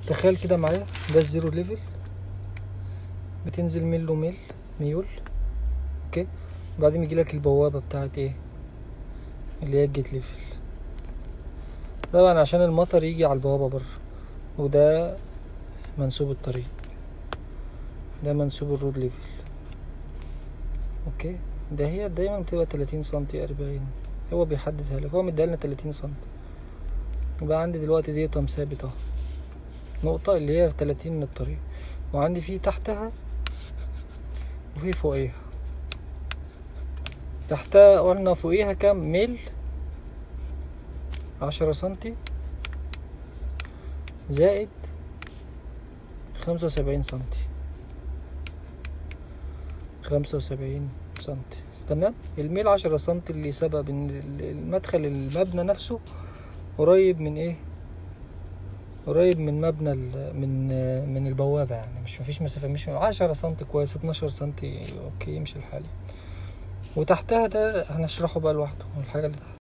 تخيل كده معايا ده الزيرو ليفل بتنزل ميل وميل ميول اوكي وبعدين يجيلك البوابة بتاعت ايه اللي هي الجيت ليفل طبعا عشان المطر يجي على البوابة بره وده منسوب الطريق ده منسوب الرود ليفل اوكي ده هي دايما بتبقى تلاتين سنتي أربعين هو بيحددها لك هو مديها لنا تلاتين سنتي يبقى عندي دلوقتي دي طم ثابت اهو نقطة اللي هي تلاتين من الطريق وعندي في تحتها وفي فوقيها تحتها قلنا فوقيها كام ميل عشرة سنتي زائد خمسة وسبعين سنتي خمسة وسبعين سنتي تمام الميل عشرة سنتي اللي سبب ان المدخل المبنى نفسه قريب من ايه قريب من مبنى ال- من من البوابة يعني مش مفيش مسافة مش عشرة سنتي كويس اتناشر سنتي اوكي يمشي الحال وتحتها ده هنشرحه بقى لوحده الحاجة اللي تحت